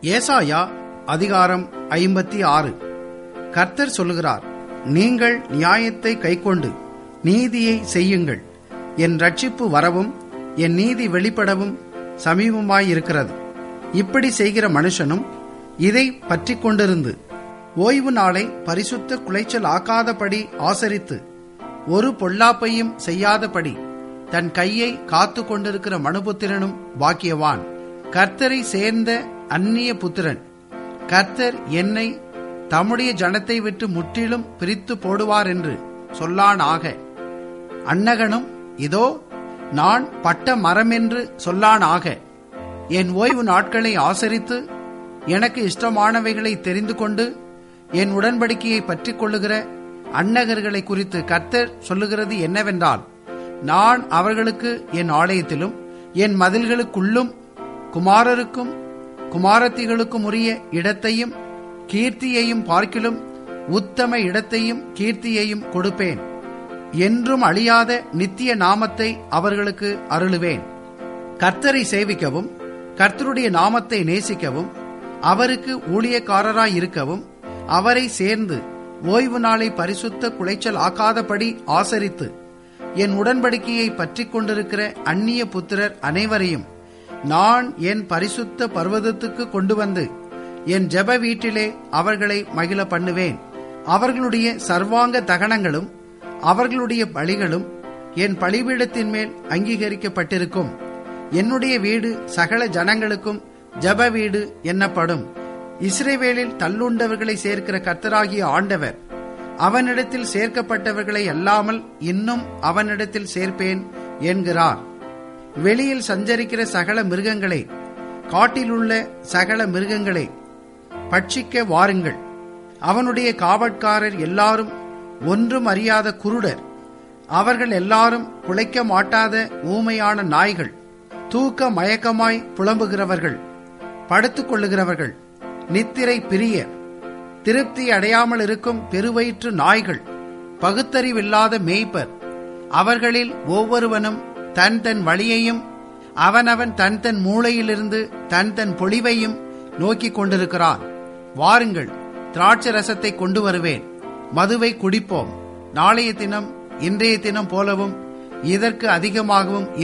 ஏசாயா அதிகாரம் ஐம்பத்தி ஆறு கர்த்தர் சொல்லுகிறார் நீங்கள் நியாயத்தை கைக்கொண்டு நீதியை செய்யுங்கள் என் ரட்சிப்பு வரவும் என் நீதி வெளிப்படவும் சமீபமாயிருக்கிறது இப்படி செய்கிற மனுஷனும் இதை பற்றிக் கொண்டிருந்து ஓய்வு நாளை பரிசுத்த குலைச்சல் ஆக்காதபடி ஆசரித்து ஒரு பொல்லாப்பையும் செய்யாதபடி தன் கையை காத்து கொண்டிருக்கிற மனுபுத்திரனும் பாக்கியவான் கர்த்தரை சேர்ந்த அந்நிய புத்திரன் கர்த்தர் என்னை தம்முடைய ஜனத்தை விட்டு முற்றிலும் பிரித்து போடுவார் என்று சொல்லானாக அன்னகனும் இதோ நான் பட்ட மரம் என்று சொல்லானாக என் ஓய்வு நாட்களை ஆசரித்து எனக்கு இஷ்டமானவைகளை தெரிந்து கொண்டு என் உடன்படிக்கையை பற்றிக் கொள்ளுகிற அன்னகர்களை குறித்து கர்த்தர் சொல்லுகிறது என்னவென்றால் நான் அவர்களுக்கு என் ஆலயத்திலும் என் மதில்களுக்குள்ளும் குமாரருக்கும் குமாரத்திகளுக்கும் உரிய இடத்தையும் கீர்த்தியையும் பார்க்கிலும் உத்தம இடத்தையும் கீர்த்தியையும் கொடுப்பேன் என்றும் அழியாத நித்திய நாமத்தை அவர்களுக்கு அருளுவேன் கர்த்தரை சேவிக்கவும் கர்த்தருடைய நாமத்தை நேசிக்கவும் அவருக்கு ஊழியக்காரராய் இருக்கவும் அவரை சேர்ந்து ஓய்வு நாளை பரிசுத்த குலைச்சல் ஆக்காதபடி ஆசரித்து என் உடன்படிக்கையை பற்றிக் கொண்டிருக்கிற அந்நிய புத்திரர் அனைவரையும் நான் என் பரிசுத்த பர்வதத்துக்கு கொண்டு வந்து என் ஜெப வீட்டிலே அவர்களை மகிழ பண்ணுவேன் அவர்களுடைய சர்வாங்க தகனங்களும் அவர்களுடைய பலிகளும் என் பலிபீடத்தின் மேல் அங்கீகரிக்கப்பட்டிருக்கும் என்னுடைய வீடு சகல ஜனங்களுக்கும் ஜப வீடு என்னப்படும் இஸ்ரேவேலில் தள்ளுண்டவர்களை சேர்க்கிற கர்த்தராகிய ஆண்டவர் அவனிடத்தில் சேர்க்கப்பட்டவர்களை அல்லாமல் இன்னும் அவனிடத்தில் சேர்ப்பேன் என்கிறார் வெளியில் சஞ்சரிக்கிற சகல மிருகங்களை காட்டிலுள்ள சகல மிருகங்களை பட்சிக்க வாருங்கள் அவனுடைய காவற்காரர் எல்லாரும் ஒன்றும் அறியாத குருடர் அவர்கள் எல்லாரும் குலைக்க மாட்டாத ஊமையான நாய்கள் தூக்க மயக்கமாய் புலம்புகிறவர்கள் படுத்துக் கொள்ளுகிறவர்கள் நித்திரை பிரிய திருப்தி அடையாமல் இருக்கும் பெருவயிற்று நாய்கள் பகுத்தறிவில்லாத மேய்ப்பர் அவர்களில் ஒவ்வொருவனும் தன் தன் வழியையும் அவனவன் தன் தன் மூளையிலிருந்து தன் தன் பொழிவையும் நோக்கிக் கொண்டிருக்கிறான் வாருங்கள் திராட்சை ரசத்தை கொண்டு வருவேன் மதுவை குடிப்போம் நாளைய தினம் இன்றைய தினம் போலவும் இதற்கு அதிகமாகவும்